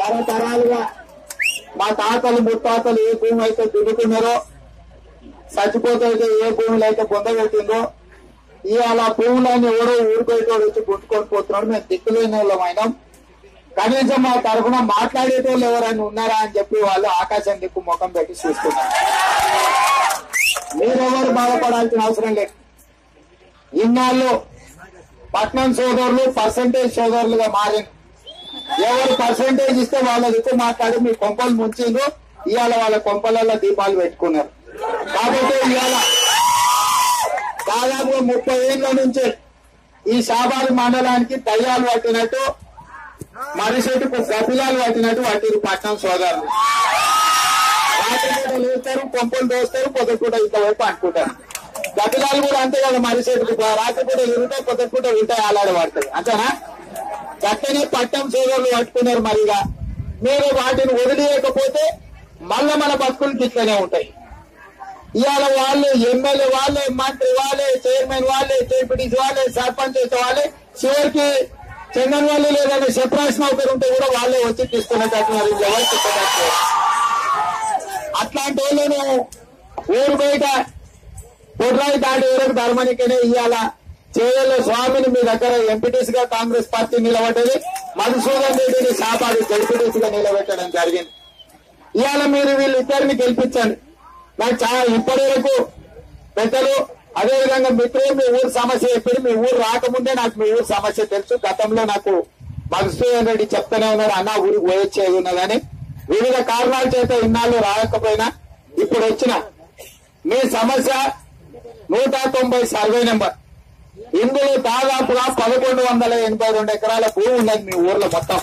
తరతరాలుగా మా తాతలు ముత్తాతలు ఏ భూమి అయితే దున్నుకున్నారో చచ్చిపోతే ఏ భూములు అయితే పొందబెట్టిందో ఇవాళ భూములన్నీ ఎవరో ఊరిపోయేటోడు వచ్చి గుట్టుకొని పోతున్నాడు మేము దిక్కులేని వాళ్ళం అయినాం కనీసం మా తరఫున మాట్లాడేటోళ్ళు ఎవరైనా ఉన్నారా అని చెప్పి వాళ్ళు ఆకాశం దిక్కు ముఖం పెట్టి చూస్తున్నారు మీరెవరు బాధపడాల్సిన అవసరం లేదు ఇన్నాళ్ళు పట్నం సోదరులు పర్సంటేజ్ సోదరులుగా మారింది ఎవరు పర్సంటేజ్ ఇస్తే వాళ్ళ దిక్కు మాట్లాడి మీ కొంపలు ముంచిండ్రు ఇవాళ వాళ్ళ కొంపలలో దీపాలు పెట్టుకున్నారు కాబట్టి ఇవాళ దాదాపుగా ముప్పై ఏళ్ల నుంచి ఈ షాబాద్ మండలానికి దయ్యాలు పట్టినట్టు మరిసెట్టుకు గబ్బిలాలు పట్టినట్టు పట్టిరు పట్నం సోదరులు రాత్రిపూట లేస్తారు కొంపలు దోస్తారు పొద్దుపూట ఇంతవైపు అనుకుంటారు గబ్బిలాలు కూడా అంతే కదా మరిసెట్టుకు రాత్రిపూట ఇరుతాయి పొద్దుపూట ఉంటాయి ఆలాడ పడతాయి అంతేనా గట్టనే పట్టం సోదరులు పట్టుకున్నారు మరిగా మీరు వాటిని వదిలేయకపోతే మళ్ళా మన బతుకులు ఇట్లనే ఉంటాయి ఇవాళ వాళ్ళు ఎమ్మెల్యే వాళ్ళే మంత్రి వాళ్ళే చైర్మన్ వాళ్ళే జేపీటీసీ వాళ్ళే సర్పంచ్ వాళ్ళే చివరికి చందన్ వాళ్ళు లేదంటే సెపరేషన్ ఒకరు ఉంటే కూడా వాళ్ళే వచ్చి తీసుకునేటట్టున్నారు ఎవరు చెప్పేటట్టు అట్లాంటి వాళ్ళను ఊరు బయట పొడ్రాయి దాటి ఊరకు ధర్మనికనే ఇవాళ చేయల స్వామిని మీ దగ్గర ఎంపీటీసీ గా కాంగ్రెస్ పార్టీ నిలబడ్డది మధుసూదన్ రెడ్డిని సాపాడు జడ్పీటీసీ గా నిలబెట్టడం జరిగింది ఇవాళ మీరు వీళ్ళిద్దరిని గెలిపించండి నాకు చాలా ఇప్పటి వరకు పెద్దలు అదేవిధంగా మిత్రులు మీ ఊరు సమస్య చెప్పారు మీ ఊరు రాకముందే నాకు మీ ఊరు సమస్య తెలుసు గతంలో నాకు మధుసూదన్ రెడ్డి చెప్తూనే ఉన్నాడు అన్న ఊరికి పోయొచ్చేది ఉన్నదని వివిధ కారణాల చేత ఇన్నాళ్ళు రాకపోయినా ఇప్పుడు వచ్చిన మీ సమస్య నూట తొంభై సర్వే నెంబర్ ఇందులో దాదాపుగా పదకొండు వందల ఎనభై రెండు ఎకరాల భూమి ఉన్నది మీ ఊర్లో మొత్తం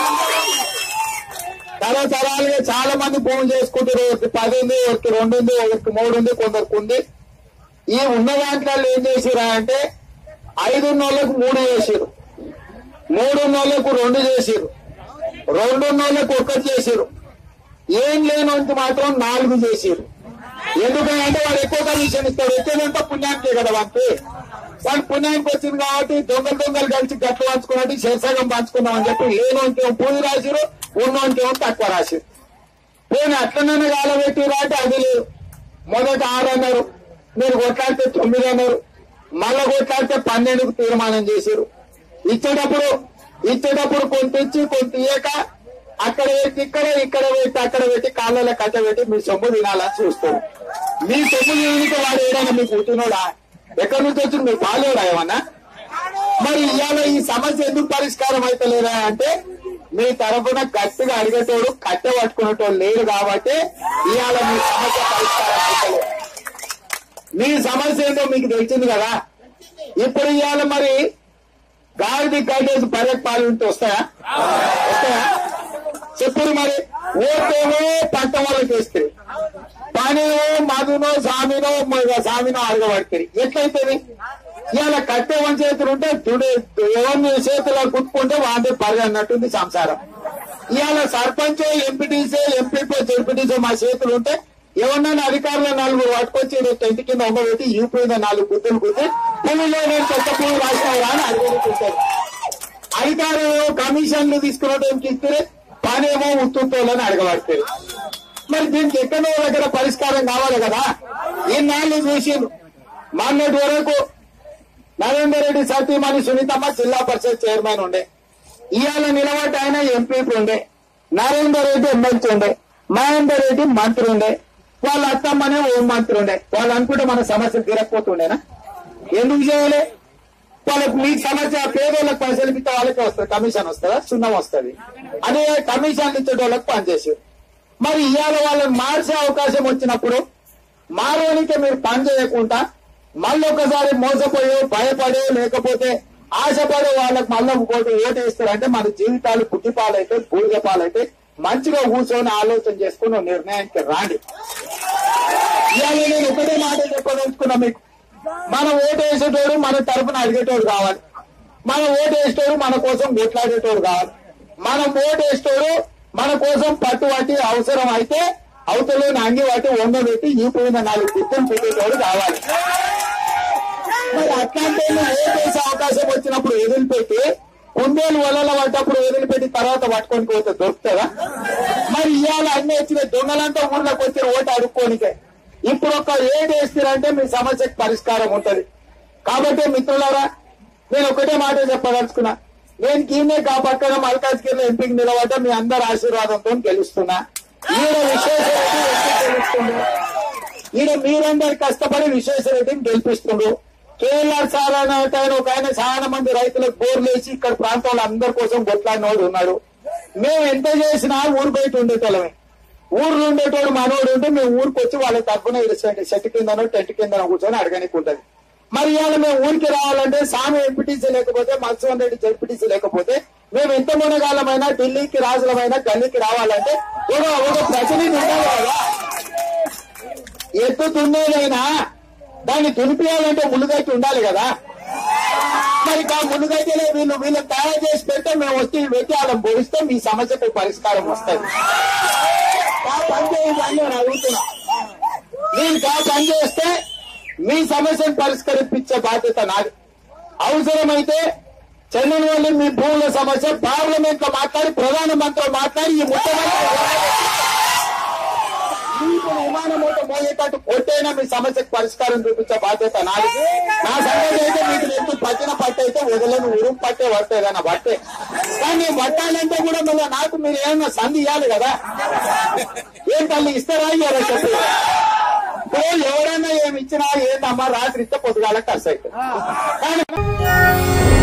తరతరాలుగా చాలా మంది భూములు చేసుకుంటారు ఒకరికి పది ఉంది ఒకరికి రెండు ఉంది ఒకరికి మూడు ఉంది కొందరికి ఉంది ఈ ఉన్న దాంట్లో ఏం చేసిరా అంటే ఐదు నోళ్ళకు మూడు చేసిరు మూడు నోళ్ళకు రెండు చేసిరు రెండు నోళ్ళకు ఒకటి చేసిరు ఏం లేని మాత్రం నాలుగు చేసిరు ఎందుకంటే వాడు ఎక్కువ కమిషన్ ఇస్తాడు ఎక్కువంతా పుణ్యానికే కదా వానికి వాడు పుణ్యానికి వచ్చింది కాబట్టి దొంగలు దొంగలు కలిసి గట్లు పంచుకున్నట్టు శేషాగం పంచుకుందాం అని చెప్పి లేనోనికేమో పూజ రాసిరు ఉన్నోనికేమో తక్కువ రాసిరు పోనీ అట్లనే కాలబెట్టిరా అంటే అది లేదు మొదట ఆరు అన్నారు మీరు కొట్లాడితే తొమ్మిది అన్నారు మళ్ళా కొట్లాడితే పన్నెండుకు తీర్మానం చేశారు ఇచ్చేటప్పుడు ఇచ్చేటప్పుడు కొంత ఇచ్చి కొంత ఇయ్యక అక్కడ పెట్టి ఇక్కడ ఇక్కడ పెట్టి అక్కడ పెట్టి కాళ్ళలో కట్ట పెట్టి మీ సొమ్ము తినాలని చూస్తారు మీ సొమ్ము తినడానికి వాడు ఏదైనా మీకు పుట్టినోడా ఎక్కడి నుంచి వచ్చిన మీకు బాలేడా ఏమన్నా మరి ఇవాళ ఈ సమస్య ఎందుకు పరిష్కారం అవుతలేదా అంటే మీ తరఫున గట్టిగా అడిగేటోడు కట్టె పట్టుకునేటోడు లేడు కాబట్టి ఇవాళ మీ సమస్య పరిష్కారం అవుతలేదు మీ సమస్య ఏంటో మీకు తెలిసింది కదా ఇప్పుడు ఇవాళ మరి గాడిది కట్టేసి పర్యక్ పాలు ఉంటే వస్తాయా వస్తాయా చెప్పుడు మరి ఓటేమో పంట వాళ్ళకి వేస్తారు పనినో మధునో సామినో మ- సామినో అడగబడతారు ఎట్లయితుంది ఇవాళ కట్టె వన్ చేతులు ఉంటే తుడి ఎవరిని చేతిలో కుట్టుకుంటే వాళ్ళే పరి అన్నట్టుంది సంసారం ఇవాళ సర్పంచ్ ఎంపీటీసీ ఎంపీపీ జడ్పీటీసీ మా చేతులు ఉంటే ఎవరినైనా అధికారులు నలుగురు పట్టుకొచ్చి రేపు టెంట్ కింద అమ్మబెట్టి యూపీ మీద నాలుగు గుద్దులు గుద్ది పువ్వులో నేను కొత్త పువ్వు రాసినావురా అని అడుగుతుంటారు అధికారులు కమిషన్లు తీసుకున్నటువంటి ఇస్తే పనేమో ఉత్తుతోలని అడగబడతారు మరి దీనికి ఎక్కడో దగ్గర పరిష్కారం కావాలి కదా ఈనాళ్ళు చూసిండు మొన్నటి వరకు నరేందర్ రెడ్డి సతీమణి సునీతమ్మ జిల్లా పరిషత్ చైర్మన్ ఉండే ఇవాళ నిలబడి ఆయన ఎంపీపీ ఉండే నరేందర్ రెడ్డి ఎమ్మెల్సీ ఉండే మహేందర్ రెడ్డి మంత్రి ఉండే వాళ్ళ అత్తమ్మనే హోం మంత్రి ఉండే వాళ్ళు అనుకుంటే మన సమస్యలు తీరకపోతుండేనా ఎందుకు చేయలే వాళ్ళకి మీ సమస్య పేదోళ్ళకి పైసలు ఇస్తే వాళ్ళకి వస్తుంది కమిషన్ వస్తుందా సున్నం వస్తుంది అదే కమిషన్ ఇచ్చే వాళ్ళకి పనిచేసారు మరి ఇవాళ వాళ్ళని మార్చే అవకాశం వచ్చినప్పుడు మారోనికే మీరు పని చేయకుండా మళ్ళీ ఒకసారి మోసపోయో భయపడో లేకపోతే ఆశపడే వాళ్ళకి మళ్ళీ ఇంకోటి ఓటు వేస్తారంటే మన జీవితాలు కుట్టిపాలైతే బూడిద పాలైతే మంచిగా కూర్చొని ఆలోచన చేసుకుని ఓ నిర్ణయానికి రాండి ఇవాళ నేను ఒకటే మాట చెప్పదలుచుకున్నా మీకు మన ఓటు వేసేటోడు మన తరపున అడిగేటోడు కావాలి మన ఓటు వేసేటోడు మన కోసం కొట్లాడేటోడు కావాలి మనం ఓటు వేసేటోడు మన కోసం పట్టు పట్టి అవసరం అయితే అవతలో అంగి పట్టి వంగ పెట్టి ఈ పోయిన నాలుగు గుర్తులు పెట్టేటోడు కావాలి మరి అట్లాంటి వాళ్ళు ఓటు వేసే అవకాశం వచ్చినప్పుడు వదిలిపెట్టి కుందేలు వలల పడ్డప్పుడు వదిలిపెట్టి తర్వాత పట్టుకొని పోతే దొరుకుతుందా మరి ఇవాళ అన్ని వచ్చిన దొంగలంతా ఊర్లోకి వచ్చి ఓటు అడుక్కోనికే ఇప్పుడు ఒక ఏడు వేస్తారంటే మీ సమస్యకు పరిష్కారం ఉంటది కాబట్టి మిత్రులారా నేను ఒకటే మాట చెప్పదలుచుకున్నా నేను కీనే కా పక్కన మల్కాజ్గిరిలో ఎంపీకి నిలబడ్డా మీ అందరి ఆశీర్వాదంతో గెలుస్తున్నా ఈడ విశ్వేశ్వరరెడ్డి ఎందుకు గెలుస్తుండ్రు ఈడ మీరందరు కష్టపడి విశ్వేశ్వరరెడ్డిని గెలిపిస్తుండ్రు కేఎల్ఆర్ సార్ అనే ఆయన ఒక ఆయన చాలా మంది రైతులకు బోర్లు వేసి ఇక్కడ ప్రాంతంలో అందరి కోసం కొట్లాడినోడు ఉన్నాడు మేము ఎంత చేసినా ఊరు బయట ఉండేటోళ్ళమే ఊర్లో ఉండేటోడు మనోడు ఉంటే మేము ఊరికి వచ్చి వాళ్ళ తరఫున చెట్టు కిందనో టెంట్ కిందనో కూర్చొని అడగనికి ఉంటది మరి ఇవాళ మేము ఊరికి రావాలంటే సామి ఎంపీటీసీ లేకపోతే మత్స్యవన్ రెడ్డి ఎంపీటీసీ లేకపోతే మేము ఎంత మునగాలమైనా ఢిల్లీకి రాజులమైనా గల్లీకి రావాలంటే ఒక ఒక ప్రతినిధి ఉండాలి కదా ఎత్తు దున్నేదైనా దాన్ని దునిపియాలంటే ములుగైతే ఉండాలి కదా మరి ఆ ములుగైతేనే వీళ్ళు వీళ్ళని తయారు చేసి పెడితే మేము వచ్చి పెట్టి వాళ్ళని పొడిస్తే మీ సమస్యకు పరిష్కారం వస్తుంది ఆ పని చేయండి అని నేను అడుగుతున్నా నేను కా పని చేస్తే మీ సమస్యను పరిష్కరించే బాధ్యత నాది అవసరమైతే చెన్నైవల్లి మీ భూముల సమస్య పార్లమెంట్ లో మాట్లాడి ప్రధానమంత్రి మాట్లాడి ఈ ముఖ్యమంత్రి మీకు విమానమూట మోయేటట్టు కొట్టైనా మీ సమస్యకు పరిష్కారం చూపించే బాధ్యత నాది నా సంగతి అయితే మీకు నెత్తి పట్టిన పట్టు అయితే వదలని ఉరుము పట్టే పట్టే ఏదైనా పట్టే కానీ పట్టాలంటే కూడా మళ్ళీ నాకు మీరు ఏమన్నా సంధి ఇవ్వాలి కదా ఏం తల్లి ఇస్తారా ఇయ్యారా చెప్పి ఇప్పుడు ఎవరైనా ఏమి ఇచ్చినా ఏందమ్మా రాత్రి ఇస్తే పొద్దుగాల ఖర్చు అవుతుంది కానీ